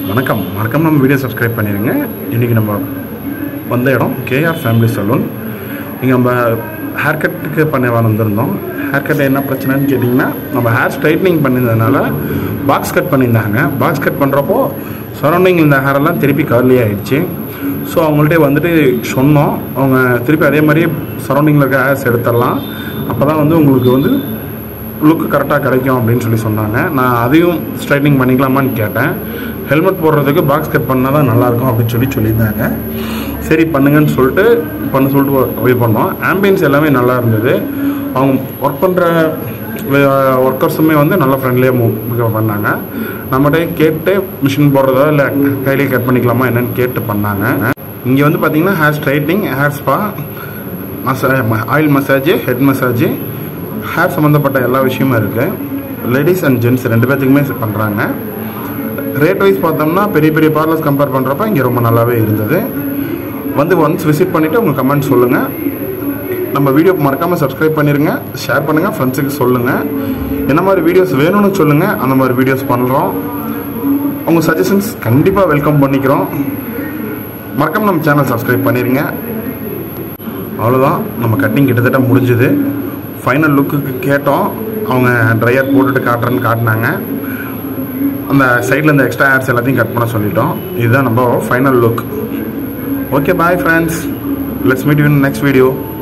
வணக்கம் மறக்காம நம்ம வீடியோ சப்ஸ்கிரைப் பண்ணிடுங்க இன்றைக்கி நம்ம வந்த இடம் கேஆர் ஃபேமிலி சலூன் இங்கே நம்ம ஹேர் கட்டுக்கு பண்ண வந்திருந்தோம் ஹேர் கட் என்ன பிரச்சனைன்னு கேட்டிங்கன்னா நம்ம ஹேர் ஸ்ட்ரைட்னிங் பண்ணியிருந்ததுனால பாக்ஸ் கட் பண்ணியிருந்தாங்க பாக்ஸ் கட் பண்ணுறப்போ சரௌண்டிங் இந்த ஹேரெல்லாம் திருப்பி கர்லி ஆயிடுச்சு ஸோ அவங்கள்ட்ட வந்துட்டு சொன்னோம் அவங்க திருப்பி அதே மாதிரி சரௌண்டிங்கில் இருக்க ஹேர்ஸ் எடுத்துடலாம் அப்போ தான் வந்து உங்களுக்கு வந்து லுக்கு கரெக்டாக கிடைக்கும் அப்படின்னு சொல்லி சொன்னாங்க நான் அதையும் ஸ்ட்ரைட்னிங் பண்ணிக்கலாமான்னு கேட்டேன் ஹெல்மெட் போடுறதுக்கு பாக்ஸ் கட் பண்ணால் தான் நல்லாயிருக்கும் அப்படின்னு சொல்லி சொல்லியிருந்தாங்க சரி பண்ணுங்கன்னு சொல்லிட்டு பண்ண சொல்லிட்டு இது பண்ணோம் ஆம்பியன்ஸ் எல்லாமே நல்லா இருந்தது அவங்க ஒர்க் பண்ணுற ஒர்க்கர்ஸுமே வந்து நல்லா ஃப்ரெண்ட்லியாக மூவ் பண்ணாங்க நம்மகிட்ட கேட்டு மிஷின் போடுறதோ இல்லை கையிலே கட் பண்ணிக்கலாமா என்னன்னு கேட்டு பண்ணாங்க இங்கே வந்து பார்த்தீங்கன்னா ஹேர் ஸ்ட்ரைட்னிங் ஹேர் ஸ்பா மசா oil massage head massage hair சம்மந்தப்பட்ட எல்லா விஷயமும் இருக்குது லேடிஸ் அண்ட் ஜென்ட்ஸ் ரெண்டு பேர்த்துக்குமே பண்ணுறாங்க ரேட் வைஸ் பார்த்தோம்னா பெரிய பெரிய பார்லர்ஸ் கம்பேர் பண்ணுறப்ப இங்கே ரொம்ப நல்லாவே இருந்தது வந்து ஒன்ஸ் விசிட் பண்ணிவிட்டு உங்கள் கமெண்ட் சொல்லுங்கள் நம்ம வீடியோ மறக்காமல் சப்ஸ்கிரைப் பண்ணிடுங்க ஷேர் பண்ணுங்கள் ஃப்ரெண்ட்ஸுக்கு சொல்லுங்கள் என்ன மாதிரி வீடியோஸ் வேணும்னு சொல்லுங்கள் அந்த மாதிரி வீடியோஸ் பண்ணுறோம் உங்கள் சஜஷன்ஸ் கண்டிப்பாக வெல்கம் பண்ணிக்கிறோம் மறக்காமல் நம்ம சேனல் சப்ஸ்கிரைப் பண்ணிடுங்க அவ்வளோதான் நம்ம கட்டிங் கிட்டத்தட்ட முடிஞ்சுது ஃபைனல் லுக்குக்கு கேட்டோம் அவங்க ட்ரையர் போட்டுட்டு காட்டுறேன்னு காட்டினாங்க அந்த சைடில் இந்த எக்ஸ்ட்ரா ஹேர்ஸ் எல்லாத்தையும் கட் பண்ண சொல்லிட்டோம் இதுதான் நம்ம final look okay bye friends let's meet you in next video